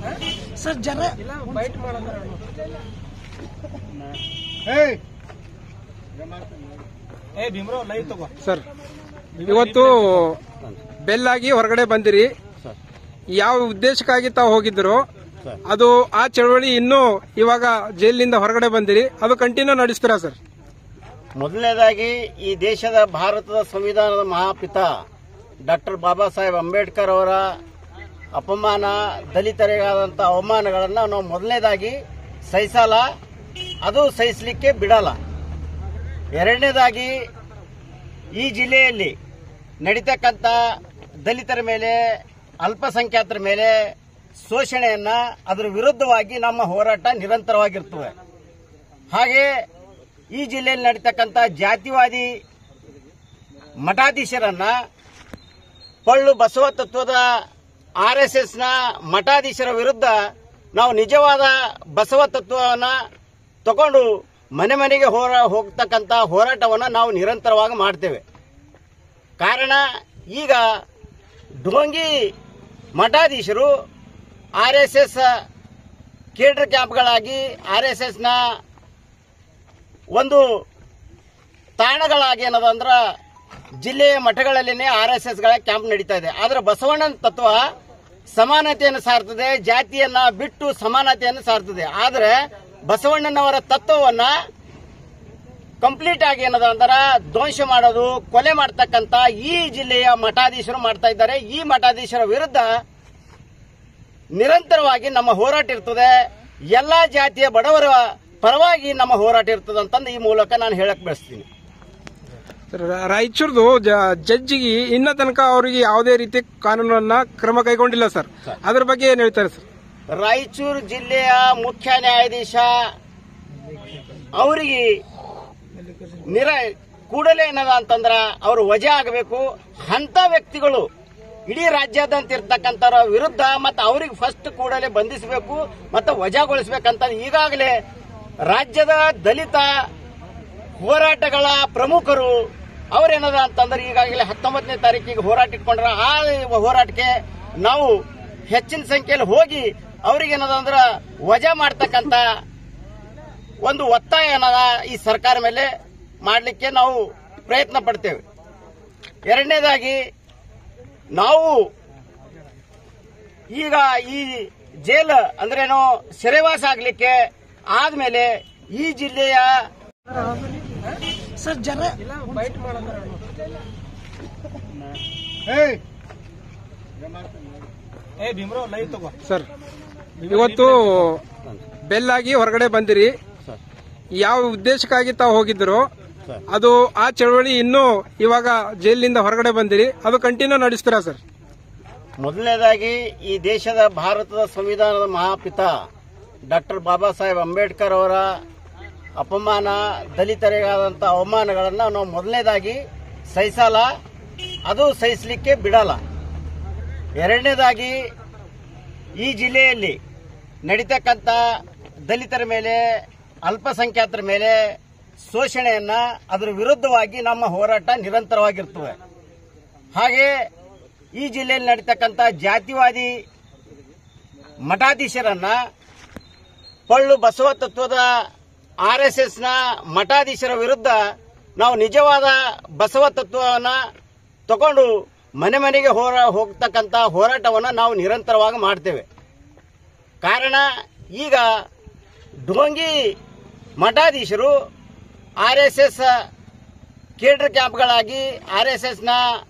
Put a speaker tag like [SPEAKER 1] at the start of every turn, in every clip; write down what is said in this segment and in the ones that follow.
[SPEAKER 1] sir ಜನ
[SPEAKER 2] ಏ ಭೀಮ್ರೋ live ತಗೋ
[SPEAKER 3] ಸರ್ ಇವತ್ತು ಬೆಲ್ಲಾಗಿ ಹೊರಗಡೆ ಬಂದಿರಿ ಯಾವ ಉದ್ದೇಶಕ್ಕಾಗಿ ತಾವು ಹೋಗಿದ್ರು ಅದು ಆ ಚಳವಳಿ ಇನ್ನೂ ಇವಾಗ ಜೈಲಿನಿಂದ ಹೊರಗಡೆ ಬಂದಿರಿ ಅದು ಕಂಟಿನ್ಯೂ ನಡೆಸ್ತೀರಾ ಸರ್
[SPEAKER 4] ಮೊದಲನೇದಾಗಿ ಈ ದೇಶದ ಭಾರತದ ಸಂವಿಧಾನದ ಮಹಾಪಿತ ಡಾಕ್ಟರ್ ಬಾಬಾ ಸಾಹೇಬ್ ಅಂಬೇಡ್ಕರ್ ಅವರ ಅಪಮಾನ ದಲಿತರಿಗಾದಂಥ ಅವಮಾನಗಳನ್ನು ನಾವು ಮೊದಲನೇದಾಗಿ ಸಹಿಸಲ್ಲ ಅದು ಸಹಿಸಲಿಕ್ಕೆ ಬಿಡಲ್ಲ ಎರಡನೇದಾಗಿ ಈ ಜಿಲ್ಲೆಯಲ್ಲಿ ನಡೀತಕ್ಕಂಥ ದಲಿತರ ಮೇಲೆ ಅಲ್ಪಸಂಖ್ಯಾತರ ಮೇಲೆ ಶೋಷಣೆಯನ್ನ ಅದರ ವಿರುದ್ಧವಾಗಿ ನಮ್ಮ ಹೋರಾಟ ನಿರಂತರವಾಗಿರ್ತದೆ ಹಾಗೆ ಈ ಜಿಲ್ಲೆಯಲ್ಲಿ ನಡೀತಕ್ಕಂಥ ಜಾತಿವಾದಿ ಮಠಾಧೀಶರನ್ನ ಪಳ್ಳು ಬಸವ ತತ್ವದ ಆರ್ ಎಸ್ ಎಸ್ನ ಮಠಾಧೀಶರ ವಿರುದ್ಧ ನಾವು ನಿಜವಾದ ಬಸವ ತತ್ವವನ್ನು ತಗೊಂಡು ಮನೆ ಮನೆಗೆ ಹೋರ ಹೋಗ್ತಕ್ಕಂಥ ಹೋರಾಟವನ್ನು ನಾವು ನಿರಂತರವಾಗಿ ಮಾಡ್ತೇವೆ ಕಾರಣ ಈಗ ಢೋಂಗಿ ಮಠಾಧೀಶರು ಆರ್ ಎಸ್ ಎಸ್ ಕೇಡರ್ ಕ್ಯಾಂಪ್ಗಳಾಗಿ ಆರ್ ಎಸ್ ಎಸ್ನ ಒಂದು ತಾಣಗಳಾಗಿ ಏನದಂದ್ರ ಜಿಲ್ಲೆಯ ಮಠಗಳಲ್ಲಿನೇ ಆರ್ ಎಸ್ ಎಸ್ಗಳ ಕ್ಯಾಂಪ್ ನಡೀತಾ ಇದೆ ಆದ್ರೆ ಬಸವಣ್ಣನ ತತ್ವ ಸಮಾನತೆಯನ್ನು ಸಾರ್ತದೆ ಜಾತಿಯನ್ನ ಬಿಟ್ಟು ಸಮಾನತೆಯನ್ನು ಸಾರ್ತದೆ ಆದ್ರೆ ಬಸವಣ್ಣನವರ ತತ್ವವನ್ನ ಕಂಪ್ಲೀಟ್ ಆಗಿ ಏನದ ಅಂದ್ರೆ ಧ್ವಂಸ ಮಾಡೋದು ಕೊಲೆ ಮಾಡ್ತಕ್ಕಂತ ಈ ಜಿಲ್ಲೆಯ ಮಠಾಧೀಶರು ಮಾಡ್ತಾ ಇದ್ದಾರೆ ಈ ಮಠಾಧೀಶರ ವಿರುದ್ಧ ನಿರಂತರವಾಗಿ ನಮ್ಮ ಹೋರಾಟ ಇರ್ತದೆ ಎಲ್ಲಾ ಜಾತಿಯ ಬಡವರ ಪರವಾಗಿ ನಮ್ಮ ಹೋರಾಟ ಇರ್ತದೆ ಅಂತಂದು ಈ ಮೂಲಕ ನಾನು ಹೇಳಕ್ ಬಯಸ್ತೀನಿ
[SPEAKER 3] ಸರ್, ರಾಯಚೂರ್ದು ಜ- ಜಡ್ಜಿಗೆ ಇನ್ನ ತನಕ ಅವರಿಗೆ ಯಾವುದೇ ರೀತಿ ಕಾನೂನನ್ನ ಕ್ರಮ ಕೈಗೊಂಡಿಲ್ಲ ಸರ್ ಅದ್ರ ಬಗ್ಗೆ ಏನ್ ಹೇಳ್ತಾರೆ ಸರ್
[SPEAKER 4] ರಾಯಚೂರು ಜಿಲ್ಲೆಯ ಮುಖ್ಯ ನ್ಯಾಯಾಧೀಶ ಅವರಿಗೆ ನಿರ ಕೂಡಲೇ ಏನದ ಅಂತಂದ್ರ ಅವರು ವಜಾ ಆಗಬೇಕು ಅಂತ ವ್ಯಕ್ತಿಗಳು ಇಡೀ ರಾಜ್ಯಾದ್ಯಂತ ಇರ್ತಕ್ಕಂಥವ್ರ ವಿರುದ್ಧ ಮತ್ತೆ ಅವ್ರಿಗೆ ಫಸ್ಟ್ ಕೂಡಲೇ ಬಂಧಿಸಬೇಕು ಮತ್ತೆ ವಜಾಗೊಳಿಸಬೇಕಂತ ಈಗಾಗಲೇ ರಾಜ್ಯದ ದಲಿತ ಹೋರಾಟಗಳ ಪ್ರಮುಖರು ಅವ್ರೇನದ ಅಂತಂದ್ರೆ ಈಗಾಗಲೇ ಹತ್ತೊಂಬತ್ತನೇ ತಾರೀಕಿಗೆ ಹೋರಾಟ ಇಟ್ಕೊಂಡ್ರ ಆ ಹೋರಾಟಕ್ಕೆ ನಾವು ಹೆಚ್ಚಿನ ಸಂಖ್ಯೆಯಲ್ಲಿ ಹೋಗಿ ಅವ್ರಿಗೇನದ ಅಂದ್ರ ವಜಾ ಮಾಡ್ತಕ್ಕಂತ ಒಂದು ಒತ್ತಾಯ ಏನದ ಈ ಸರ್ಕಾರ ಮೇಲೆ ಮಾಡಲಿಕ್ಕೆ ನಾವು ಪ್ರಯತ್ನ ಪಡ್ತೇವೆ ಎರಡನೇದಾಗಿ ನಾವು ಈಗ ಈ ಜೈಲ್ ಅಂದ್ರೇನು ಸೆರೆವಾಸ ಆಗ್ಲಿಕ್ಕೆ ಆದ್ಮೇಲೆ ಈ ಜಿಲ್ಲೆಯ
[SPEAKER 1] ಸರ್ ಜನ
[SPEAKER 2] ಏ ಭೀಮ್ರೋ ಲೈವ್ ತಗೋ
[SPEAKER 3] ಸರ್ ಇವತ್ತು ಬೆಲ್ಲಾಗಿ ಹೊರಗಡೆ ಬಂದಿರಿ ಯಾವ ಉದ್ದೇಶಕ್ಕಾಗಿ ತಾವು ಹೋಗಿದ್ರು ಅದು ಆ ಚಳವಳಿ ಇನ್ನೂ ಇವಾಗ ಜೈಲಿನಿಂದ ಹೊರಗಡೆ ಬಂದಿರಿ ಅದು ಕಂಟಿನ್ಯೂ ನಡೆಸ್ತೀರಾ ಸರ್
[SPEAKER 4] ಮೊದಲನೇದಾಗಿ ಈ ದೇಶದ ಭಾರತದ ಸಂವಿಧಾನದ ಮಹಾಪಿತ ಡಾಕ್ಟರ್ ಬಾಬಾ ಸಾಹೇಬ್ ಅಂಬೇಡ್ಕರ್ ಅವರ ಅಪಮಾನ ದಲಿತರಿಗಾದಂಥ ಅವಮಾನಗಳನ್ನು ನಾವು ಮೊದಲನೇದಾಗಿ ಸಹಿಸಲ್ಲ ಅದು ಸಹಿಸಲಿಕ್ಕೆ ಬಿಡಲ್ಲ ಎರಡನೇದಾಗಿ ಈ ಜಿಲ್ಲೆಯಲ್ಲಿ ನಡೀತಕ್ಕಂಥ ದಲಿತರ ಮೇಲೆ ಅಲ್ಪಸಂಖ್ಯಾತರ ಮೇಲೆ ಶೋಷಣೆಯನ್ನ ಅದರ ವಿರುದ್ಧವಾಗಿ ನಮ್ಮ ಹೋರಾಟ ನಿರಂತರವಾಗಿರ್ತದೆ ಹಾಗೆ ಈ ಜಿಲ್ಲೆಯಲ್ಲಿ ನಡೀತಕ್ಕಂಥ ಜಾತಿವಾದಿ ಮಠಾಧೀಶರನ್ನ ಪಳ್ಳು ಬಸವ ತತ್ವದ ಆರ್ ಎಸ್ ಎಸ್ನ ಮಠಾಧೀಶರ ವಿರುದ್ಧ ನಾವು ನಿಜವಾದ ಬಸವ ತತ್ವವನ್ನ ತಗೊಂಡು ಮನೆ ಮನೆಗೆ ಹೋರ ಹೋಗ್ತಕ್ಕಂಥ ಹೋರಾಟವನ್ನು ನಾವು ನಿರಂತರವಾಗಿ ಮಾಡ್ತೇವೆ ಕಾರಣ ಈಗ ಢೋಂಗಿ ಮಠಾಧೀಶರು ಆರ್ ಎಸ್ ಎಸ್ ಕೇಡರ್ ಕ್ಯಾಂಪ್ಗಳಾಗಿ ಆರ್ ಎಸ್ ಎಸ್ನ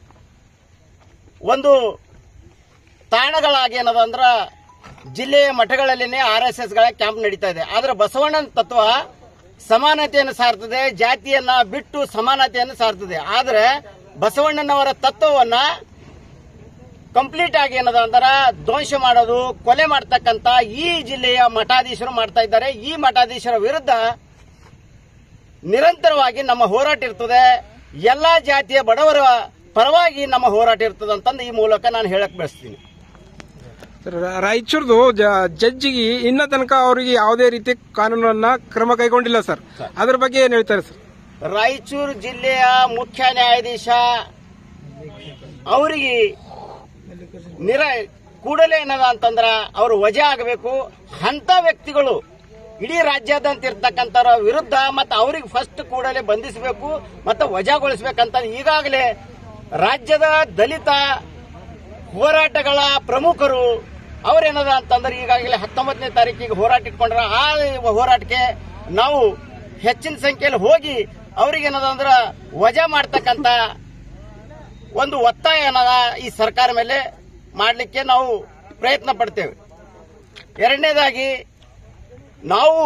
[SPEAKER 4] ಒಂದು ತಾಣಗಳಾಗಿ ಏನದಂದ್ರ ಜಿಲ್ಲೆಯ ಮಠಗಳಲ್ಲಿನೇ ಆರ್ ಎಸ್ ಎಸ್ಗಳ ಕ್ಯಾಂಪ್ ನಡೀತಾ ಇದೆ ಆದ್ರೆ ಬಸವಣ್ಣನ ತತ್ವ ಸಮಾನತೆಯನ್ನು ಸಾರ್ತದೆ ಜಾತಿಯನ್ನ ಬಿಟ್ಟು ಸಮಾನತೆಯನ್ನು ಸಾರ್ತದೆ ಆದ್ರೆ ಬಸವಣ್ಣನವರ ತತ್ವವನ್ನ ಕಂಪ್ಲೀಟ್ ಆಗಿ ಏನದ ಅಂದ್ರ ಧ್ವಂಸ ಮಾಡೋದು ಕೊಲೆ ಮಾಡ್ತಕ್ಕಂತ ಈ ಜಿಲ್ಲೆಯ ಮಠಾಧೀಶರು ಮಾಡ್ತಾ ಇದ್ದಾರೆ ಈ ಮಠಾಧೀಶರ ವಿರುದ್ಧ ನಿರಂತರವಾಗಿ ನಮ್ಮ ಹೋರಾಟ ಇರ್ತದೆ ಎಲ್ಲಾ ಜಾತಿಯ ಬಡವರ ಪರವಾಗಿ ನಮ್ಮ ಹೋರಾಟ ಇರ್ತದೆ ಅಂತಂದು ಈ ಮೂಲಕ ನಾನು ಹೇಳಕ್ ಬಯಸ್ತೀನಿ
[SPEAKER 3] ಸರ್, ರಾಯಚೂರ್ದು ಜ- ಜಡ್ಜಿಗೆ ಇನ್ನ ತನಕ ಅವರಿಗೆ ಯಾವುದೇ ರೀತಿ ಕಾನೂನನ್ನ ಕ್ರಮ ಕೈಗೊಂಡಿಲ್ಲ ಸರ್ ಅದ್ರ ಬಗ್ಗೆ ಏನ್ ಹೇಳ್ತಾರೆ ಸರ್
[SPEAKER 4] ರಾಯಚೂರು ಜಿಲ್ಲೆಯ ಮುಖ್ಯ ನ್ಯಾಯಾಧೀಶ ಅವರಿಗೆ ನಿರ ಕೂಡಲೇ ಏನದ ಅಂತಂದ್ರ ಅವರು ವಜಾ ಆಗಬೇಕು ಅಂತ ವ್ಯಕ್ತಿಗಳು ಇಡೀ ರಾಜ್ಯಾದ್ಯಂತ ಇರ್ತಕ್ಕಂಥವ್ರ ವಿರುದ್ಧ ಮತ್ತೆ ಅವ್ರಿಗೆ ಫಸ್ಟ್ ಕೂಡಲೇ ಬಂಧಿಸಬೇಕು ಮತ್ತೆ ವಜಾಗೊಳಿಸಬೇಕಂತ ಈಗಾಗಲೇ ರಾಜ್ಯದ ದಲಿತ ಹೋರಾಟಗಳ ಪ್ರಮುಖರು ಅವ್ರೇನದ ಅಂತಂದ್ರೆ ಈಗಾಗಲೇ ಹತ್ತೊಂಬತ್ತನೇ ತಾರೀಕಿಗೆ ಹೋರಾಟ ಇಟ್ಕೊಂಡ್ರ ಆ ಹೋರಾಟಕ್ಕೆ ನಾವು ಹೆಚ್ಚಿನ ಸಂಖ್ಯೆಯಲ್ಲಿ ಹೋಗಿ ಅವ್ರಿಗೆ ಏನದ ಅಂದ್ರ ವಜಾ ಮಾಡ್ತಕ್ಕಂತ ಒಂದು ಒತ್ತಾಯ ಏನದ ಈ ಸರ್ಕಾರ ಮೇಲೆ ಮಾಡಲಿಕ್ಕೆ ನಾವು ಪ್ರಯತ್ನ ಪಡ್ತೇವೆ ಎರಡನೇದಾಗಿ ನಾವು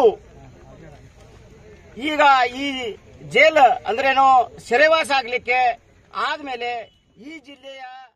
[SPEAKER 4] ಈಗ ಈ ಜೈಲ್ ಅಂದ್ರೇನು ಸೆರೆವಾಸ ಆಗ್ಲಿಕ್ಕೆ ಆದ್ಮೇಲೆ ಈ ಜಿಲ್ಲೆಯ